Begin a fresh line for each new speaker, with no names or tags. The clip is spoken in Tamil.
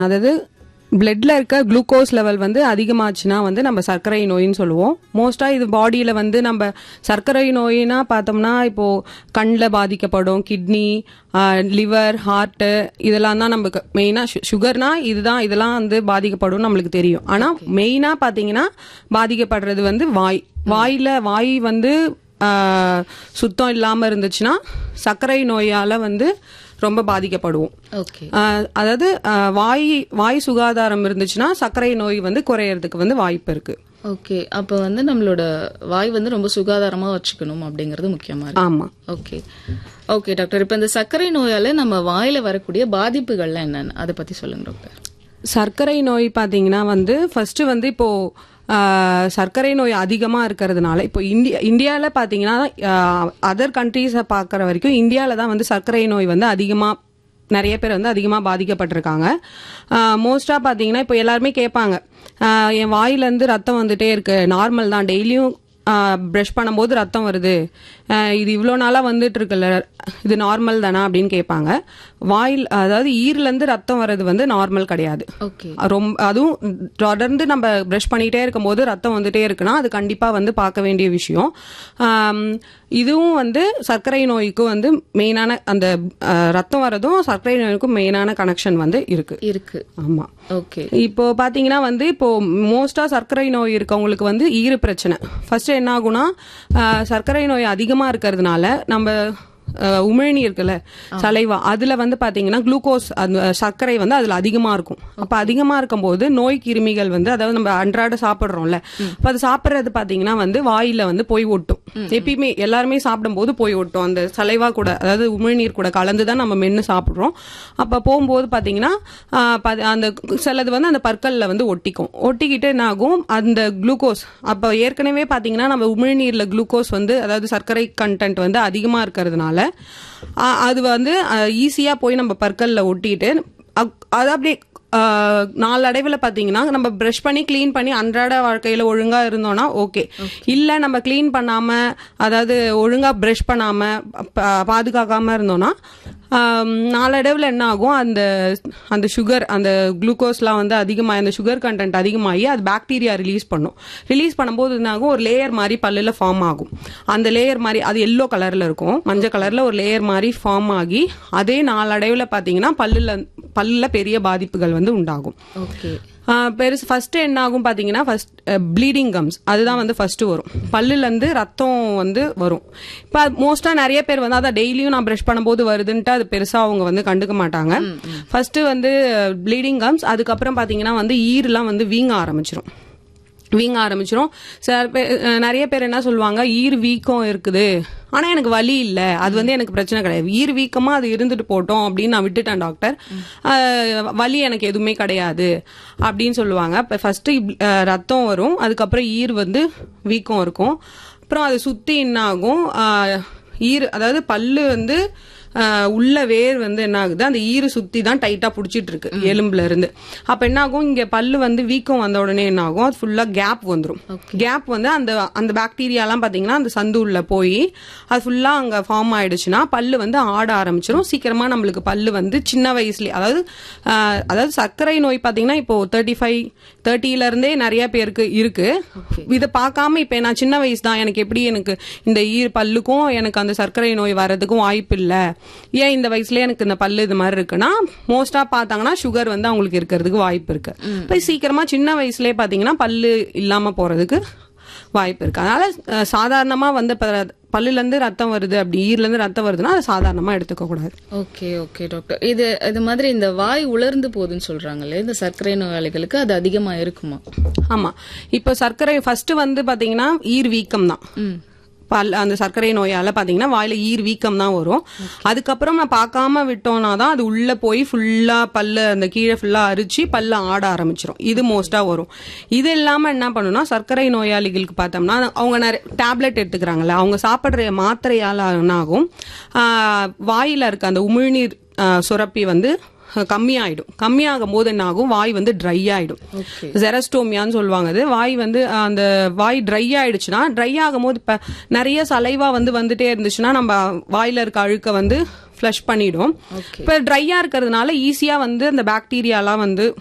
அதாவது பிளட்ல இருக்க குளுக்கோஸ் லெவல் வந்து அதிகமாச்சுன்னா வந்து நம்ம சர்க்கரை நோயின்னு சொல்லுவோம் மோஸ்டா இது பாடியில வந்து நம்ம சர்க்கரை நோயினா பார்த்தோம்னா இப்போ கண்ணில் பாதிக்கப்படும் கிட்னி லிவர் ஹார்ட் இதெல்லாம் தான் நமக்கு மெயினா சுகர்னா இதுதான் இதெல்லாம் வந்து பாதிக்கப்படும் நம்மளுக்கு தெரியும் ஆனா மெயினா பாத்தீங்கன்னா பாதிக்கப்படுறது வந்து வாய் வாயில வாய் வந்து ஆஹ், சுத்தம் இல்லாம இருந்துச்சுன்னா சர்க்கரை நோயால வந்து ரொம்ப பாதிக்கப்படுவோம்
ஓகே
ஆஹ் அதாவது ஆஹ் வாய் வாய் சுகாதாரம் இருந்துச்சுன்னா சர்க்கரை நோய் வந்து குறையறதுக்கு வந்து வாய்ப்பு இருக்கு
ஓகே அப்ப வந்து நம்மளோட வாய் வந்து ரொம்ப சுகாதாரமா வச்சுக்கணும் அப்படிங்கறது முக்கியமா இருக்கு
ஆமா
ஓகே ஓகே டாக்டர் இப்ப இந்த சர்க்கரை நோயால நம்ம வாயில வரக்கூடிய பாதிப்புகள்லாம் என்னன்னு அதை பத்தி சொல்லுங்க டாக்டர்
சர்க்கரை நோய் பாத்தீங்கன்னா வந்து ஃபர்ஸ்ட் வந்து இப்போ ஆஹ், சர்க்கரை நோய் அதிகமா இருக்கிறதுனால இப்போ இந்தியா இந்தியால பாத்தீங்கன்னா அதர் கண்ட்ரீஸை பார்க்குற வரைக்கும் இந்தியால தான் வந்து சர்க்கரை நோய் வந்து அதிகமா நிறைய பேர் வந்து அதிகமாக பாதிக்கப்பட்டிருக்காங்க மோஸ்ட்டாக பார்த்தீங்கன்னா இப்போ எல்லாருமே கேட்பாங்க ஆஹ், என் வாயிலேருந்து ரத்தம் வந்துட்டே இருக்கு நார்மல் தான் டெய்லியும் ப்ரஷ் பண்ணும்போது ரத்தம் வருது ஆஹ், இது இவ்வளோ நாளாக வந்துட்டு இருக்குல்ல இது நார்மல் தானா அப்படின்னு கேட்பாங்க வாயில் அதாவது ஈரலேருந்து ரத்தம் வர்றது வந்து நார்மல் கிடையாது
ஓகே
ரொம்ப அதுவும் தொடர்ந்து நம்ம ப்ரஷ் பண்ணிட்டே இருக்கும்போது ரத்தம் வந்துட்டே இருக்குன்னா அது கண்டிப்பா வந்து பார்க்க வேண்டிய விஷயம் ஆம், இதுவும் வந்து சர்க்கரை நோய்க்கு வந்து மெயினான அந்த அஹ், ரத்தம் வரதும் சர்க்கரை நோய்க்கும் மெயினான கனெக்ஷன் வந்து இருக்கு
இருக்கு
ஆமா
ஓகே
இப்போ பாத்தீங்கன்னா வந்து இப்போ மோஸ்டா சர்க்கரை நோய் இருக்கவங்களுக்கு வந்து ஈறு பிரச்சனை ஃபர்ஸ்ட் என்ன ஆகும்னா ஆஹ், சர்க்கரை நோய் அதிகமா இருக்கிறதுனால நம்ம ஆஹ், உமிழ்நீர் இருக்குல்ல சலைவா அதுல வந்து பாத்தீங்கன்னா குளுக்கோஸ் அந்த சர்க்கரை வந்து அதுல அதிகமா இருக்கும் அப்ப அதிகமா இருக்கும்போது நோய் கிருமிகள் வந்து அதாவது நம்ம அன்றாட சாப்பிடுறோம்ல அப்ப அது சாப்பிடுறது பாத்தீங்கன்னா வந்து வாயில வந்து போய் ஒட்டும் எப்பயுமே எல்லாருமே சாப்பிடும்போது போய் ஒட்டும் அந்த சலைவா கூட அதாவது உமிழ்நீர் கூட கலந்து தான் நம்ம மென்னு சாப்பிடுறோம் அப்ப போகும்போது பாத்தீங்கன்னா ஆஹ், ப- அந்த சிலது வந்து அந்த பற்கள்ல வந்து ஒட்டிக்கும் ஒட்டிக்கிட்டு என்ன ஆகும் அந்த குளுக்கோஸ் அப்ப ஏற்கனவே பாத்தீங்கன்னா நம்ம உமிழ்நீர்ல குளுக்கோஸ் வந்து அதாவது சர்க்கரை கண்டென்ட் வந்து அதிகமா இருக்கிறதுனால ஆஹ், அது வந்து ஈஸியா போய் நம்ம பற்கள்ல ஒட்டிட்டு அக்- அது அப்படியே ஆஹ், நாளடைவில் பார்த்தீங்கன்னா நம்ம ப்ரஷ் பண்ணி க்ளீன் பண்ணி அன்றாட வாழ்க்கையில் ஒழுங்காக இருந்தோம்னா ஓகே இல்லை நம்ம க்ளீன் பண்ணாமல் அதாவது ஒழுங்காக ப்ரஷ் பண்ணாமல் பாதுகாக்காமல் இருந்தோம்னா ஆம், நாளடைவில் என்ன ஆகும் அந்த அந்த சுகர் அந்த குளுக்கோஸ்லாம் வந்து அதிகமாக அந்த சுகர் கண்டென்ட் அதிகமாகி அது பாக்டீரியா ரிலீஸ் பண்ணும் ரிலீஸ் பண்ணும்போது என்ன ஆகும் ஒரு லேயர் மாதிரி பல்லில் ஃபார்ம் ஆகும் அந்த லேயர் மாதிரி அது எல்லோ கலரில் இருக்கும் மஞ்சள் கலரில் ஒரு லேயர் மாதிரி ஃபார்ம் ஆகி அதே நாளடைவில் பார்த்தீங்கன்னா பல்லில் பல்லில் பெரிய பாதிப்புகள் வந்து உண்டாகும்
ஓகே
ஆஹ் பெருசு ஃபர்ஸ்ட் என்ன ஆகும் பாத்தீங்கன்னா ஃபர்ஸ்ட் ப்ளீடிங் கம்ஸ் அதுதான் வந்து ஃபர்ஸ்ட் வரும் பல்லுல இருந்து ரத்தம் வந்து வரும் இப்போ மோஸ்டா நிறைய பேர் வந்து அதான் டெய்லியும் நான் ப்ரஷ் பண்ணும்போது வருதுன்ட்டு அது பெருசா அவங்க வந்து கண்டுக்க மாட்டாங்க ஃபர்ஸ்ட் வந்து ப்ளீடிங் கம்ஸ் அதுக்கப்புறம் பாத்தீங்கன்னா வந்து ஈரெல்லாம் வந்து வீங்க ஆரம்பிச்சிரும் வீங்க ஆரம்பிச்சிரும் சில பேர் அஹ், நிறைய பேர் என்ன சொல்லுவாங்க ஈர் வீக்கம் இருக்குது ஆனா எனக்கு வலி இல்ல அது வந்து எனக்கு பிரச்சனை கிடையாது ஈர் வீக்கமா அது இருந்துட்டு போட்டோம் அப்படின்னு நான் விட்டுட்டேன் டாக்டர் அஹ், வலி எனக்கு எதுவுமே கிடையாது அப்படின்னு சொல்லுவாங்க இப்போ ஃபர்ஸ்ட் ரத்தம் வரும் அதுக்கப்புறம் ஈர் வந்து வீக்கம் இருக்கும் அப்புறம் அதை சுத்தி என்ன ஆகும் அஹ், ஈர் அதாவது பல்லு வந்து ஆஹ் உள்ள வேர் வந்து என்ன ஆகுது அந்த ஈறு சுத்தி தான் டைட்டா புடிச்சிட்டு இருக்கு எலும்புல இருந்து அப்ப என்ன ஆகும் இங்க பல்லு வந்து வீக்கம் வந்த உடனே என்ன ஆகும் அது ஃபுல்லா கேப் வந்துரும் கேப் வந்து அந்த அந்த பாக்டீரியாலாம் பாத்தீங்கன்னா அந்த சந்து உள்ள போய் அது ஃபுல்லா அங்க ஃபார்ம் ஆயிடுச்சுன்னா பல்லு வந்து ஆட ஆரம்பிச்சிரும் சீக்கிரமா நம்மளுக்கு பல்லு வந்து சின்ன வயசுலயே அதாவது ஆஹ் அதாவது சர்க்கரை நோய் பாத்தீங்கன்னா இப்போ தேர்ட்டி ஃபைவ் தேர்ட்டில இருந்தே நிறைய பேருக்கு இருக்கு இதை பார்க்காம இப்ப நான் சின்ன வயசு தான் எனக்கு எப்படி எனக்கு இந்த ஈர் பல்லுக்கும் எனக்கு அந்த சர்க்கரை நோய் வர்றதுக்கும் வாய்ப்பு இல்ல ஏன் இந்த வயசுல எனக்கு இந்த பல்லு இது மாதிரி இருக்குன்னா மோஸ்டா பார்த்தாங்கன்னா சுகர் வந்து அவங்களுக்கு இருக்கிறதுக்கு வாய்ப்பு இருக்கு இப்ப சீக்கிரமா சின்ன வயசுலயே பாத்தீங்கன்னா பல்லு இல்லாம போறதுக்கு வாய்ப்பு இருக்கு அதனால அஹ், சாதாரணமா வந்து இப்ப பல்லுல இருந்து ரத்தம் வருது அப்படி ஈர்ல இருந்து ரத்தம் வருதுன்னா அதை சாதாரணமா எடுத்துக்க கூடாது
ஓகே ஓகே டாக்டர் இது இது மாதிரி இந்த வாய் உலர்ந்து போகுதுன்னு சொல்றாங்களே இந்த சர்க்கரை நோயாளிகளுக்கு அது அதிகமா இருக்குமா
ஆமா இப்போ சர்க்கரை ஃபர்ஸ்ட் வந்து பாத்தீங்கன்னா ஈர் வீக்கம் தான்
ம்
பல் அந்த சர்க்கரை நோயால பாத்தீங்கன்னா வாயில ஈர் வீக்கம் தான் வரும் அதுக்கப்புறம் நான் பார்க்காம விட்டோம்னா தான் அது உள்ள போய் ஃபுல்லா பல்ல அந்த கீழே ஃபுல்லா அரிச்சு பல்ல ஆட ஆரம்பிச்சிரும் இது மோஸ்டா வரும் இது இல்லாம என்ன பண்ணுனா சர்க்கரை நோயாளிகளுக்கு பார்த்தோம்னா அவங்க நிறைய டேப்லெட் எடுத்துக்கிறாங்கல்ல அவங்க சாப்பிடுற மாத்திரையால என்ன ஆகும் ஆஹ் வாயில இருக்க அந்த உமிழ்நீர் ஆஹ் சுரப்பி வந்து அஹ், கம்மியாயிடும் கம்மியாகும் போது என்ன ஆகும் வாய் வந்து ட்ரை ஆயிடும்
ஓகே
ஜெரஸ்டோமியான்னு சொல்லுவாங்க அது வாய் வந்து அஹ், அந்த வாய் ட்ரை ஆயிடுச்சுன்னா ட்ரை ஆகும்போது இப்ப நிறைய சலைவா வந்து வந்துட்டே இருந்துச்சுன்னா நம்ம வாயில இருக்க அழுக்க வந்து ஃப்ளஷ் பண்ணிடும்
ஓகே
இப்ப ட்ரையா இருக்கிறதுனால ஈஸியா வந்து அந்த பாக்டீரியாலாம் வந்து